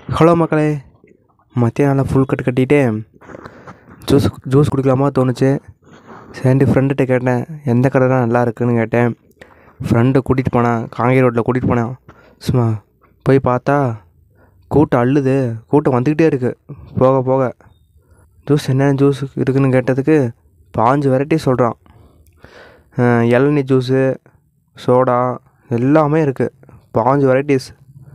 hello மக்களே மத்தியானம் நல்லா ஃபுல் கட்டு கட்டிட்டு ஜூஸ் ஜூஸ் குடிக்கலாமா தோணுச்சு சரின்ட்டு ஃப்ரெண்டுகிட்ட கேட்டேன் எந்த கடை தான் நல்லா இருக்குன்னு கேட்டேன் ஃப்ரெண்டு கூட்டிகிட்டு போனான் காங்கேய ரோட்டில் கூட்டிகிட்டு போனான் சும்மா போய் பார்த்தா கூட்டம் அள்ளுது கூட்டம் வந்துக்கிட்டே இருக்குது போக போக ஜூஸ் என்ன ஜூஸ் இருக்குதுன்னு கேட்டதுக்கு பாஞ்சு வெரைட்டி சொல்கிறான் இளநீ ஜூஸு சோடா எல்லாமே இருக்குது பாஞ்சு வெரைட்டிஸ்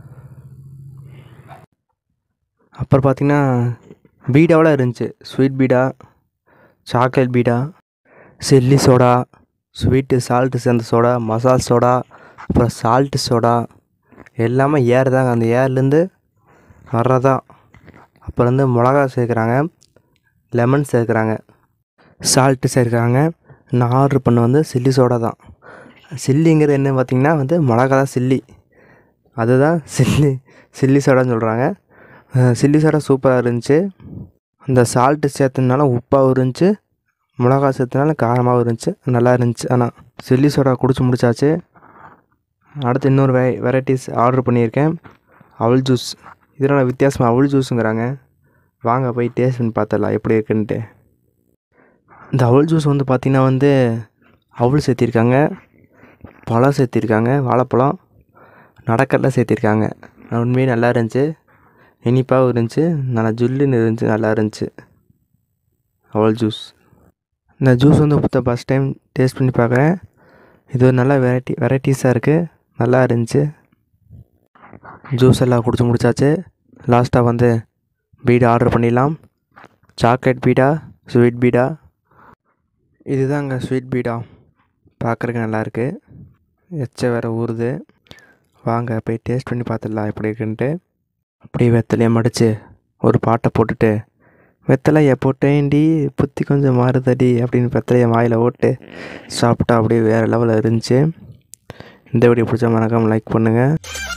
அப்புறம் பார்த்திங்கன்னா பீடாவெலாம் இருந்துச்சு ஸ்வீட் பீடா சாக்லேட் பீடா சில்லி சோடா ஸ்வீட்டு சால்ட்டு சேர்ந்த சோடா மசால் சோடா அப்புறம் சால்ட்டு சோடா எல்லாமே ஏர் தாங்க அந்த ஏர்லேருந்து வர்றதான் அப்புறம் வந்து மிளகா சேர்க்குறாங்க லெமன் சேர்க்குறாங்க சால்ட்டு சேர்க்குறாங்க நான் ஆர்டர் பண்ண வந்து சில்லி சோடா தான் சில்லிங்கிறது என்ன பார்த்திங்கன்னா வந்து மிளகா தான் சில்லி அதுதான் சில்லி சில்லி சோடான்னு சொல்கிறாங்க சில்லி சோடா சூப்பராக இருந்துச்சு அந்த சால்ட்டு சேர்த்ததுனால உப்பாகவும் இருந்துச்சு மிளகா சேர்த்தனால காரமாகவும் இருந்துச்சு நல்லா இருந்துச்சு ஆனால் சில்லி சோடா குடிச்சு முடிச்சாச்சு அடுத்து இன்னொரு வெ வெரைட்டிஸ் ஆர்டர் பண்ணியிருக்கேன் அவல் ஜூஸ் இதனால் வித்தியாசமாக அவல் ஜூஸுங்கிறாங்க வாங்க போய் டேஸ்ட் பண்ணி பார்த்துடலாம் எப்படி இருக்குன்ட்டு இந்த அவல் ஜூஸ் வந்து பார்த்திங்கன்னா வந்து அவல் சேர்த்திருக்காங்க பழம் சேர்த்திருக்காங்க வாழைப்பழம் நடக்கடலை சேர்த்திருக்காங்க உண்மையே நல்லா இருந்துச்சு இனிப்பாகவும் இருந்துச்சு நல்லா ஜுல்லுன்னு இருந்துச்சு நல்லா இருந்துச்சு அவல் ஜூஸ் இந்த ஜூஸ் வந்து இப்போ ஃபஸ்ட் டைம் டேஸ்ட் பண்ணி பார்க்குறேன் இது ஒரு நல்ல வெரைட்டி வெரைட்டிஸாக இருக்குது நல்லா இருந்துச்சு ஜூஸ் எல்லாம் குடிச்சு முடிச்சாச்சு லாஸ்ட்டாக வந்து பீடா ஆர்டர் பண்ணிடலாம் சாக்லேட் பீடா ஸ்வீட் பீடா இதுதாங்க ஸ்வீட் பீடா பார்க்குறக்கு நல்லாயிருக்கு எச்ச வேறு ஊறுது வாங்க போய் டேஸ்ட் பண்ணி பார்த்துடலாம் எப்படி இருக்குன்ட்டு அப்படியே வெத்தலையை மடித்து ஒரு பாட்டை போட்டுட்டு வெத்தலையை போட்டேன்டி புத்தி கொஞ்சம் மாறுதடி அப்படின்னு வெத்தலையை வாயில் ஓட்டு சாப்பிட்டா அப்படியே வேறு லெவலில் இருந்துச்சு இந்த வீடியோ பிடிச்ச மறக்காமல் லைக் பண்ணுங்கள்